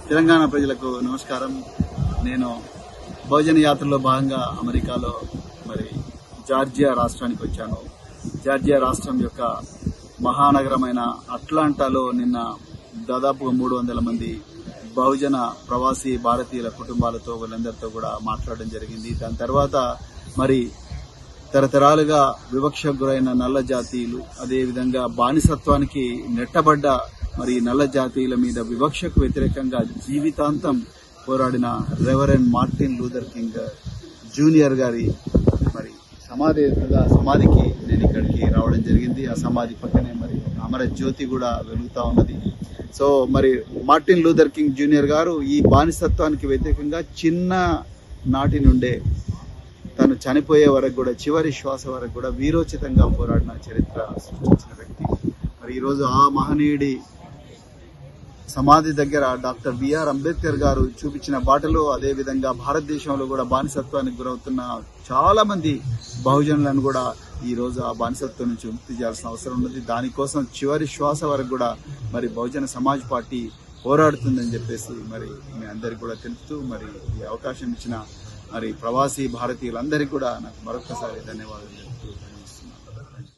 తెలంగాణ ప్రజలకు నమస్కారం నేను భోజన యాత్రలో భాగంగా అమెరికాలో మరి జార్జియా రాష్ట్రానికి వచ్చాను జార్జియా రాష్ట్రం యొక్క మహానగరమైన అట్లాంటాలో నిన్న దాదాపుగా మూడు వందల మంది బహుజన ప్రవాసీ భారతీయుల కుటుంబాలతో వీళ్ళందరితో కూడా మాట్లాడడం జరిగింది దాని తర్వాత మరి తరతరాలుగా వివక్షకు గురైన నల్ల జాతీయులు అదేవిధంగా బానిసత్వానికి నెట్టబడ్డ మరి నల్ల జాతీయుల మీద వివక్షకు వ్యతిరేకంగా జీవితాంతం పోరాడిన reverend Martin Luther King Junior గారి మరి సమాధి ఎదురుగా సమాధికి నేను ఇక్కడికి రావడం జరిగింది ఆ సమాధి పక్కనే మరి అమర జ్యోతి కూడా వెలుగుతా ఉన్నది సో మరి మార్టిన్ లూథర్ కింగ్ జూనియర్ గారు ఈ బానిసత్వానికి వ్యతిరేకంగా చిన్న నాటి నుండే తను చనిపోయే వరకు కూడా చివరి శ్వాస వరకు కూడా వీరోచితంగా పోరాడిన చరిత్ర సృష్టించిన వ్యక్తి మరి ఈరోజు ఆ మహనీయుడి సమాధి దగ్గర డాక్టర్ బిఆర్ అంబేద్కర్ గారు చూపించిన బాటలో అదే విధంగా భారతదేశంలో కూడా బానిసత్వానికి గురవుతున్న చాలా మంది బహుజనులను కూడా ఈ రోజు ఆ బానిసత్వం నుంచి ముక్తి చేయాల్సిన అవసరం ఉన్నది దానికోసం చివరి శ్వాస వరకు కూడా మరి బహుజన సమాజ్ పార్టీ పోరాడుతుందని చెప్పేసి మరి మీ అందరికి కూడా తెలుపుతూ మరి ఈ అవకాశం ఇచ్చిన మరి ప్రవాసీ భారతీయులందరికీ కూడా నాకు మరొకసారి ధన్యవాదాలు తెలుపుతూ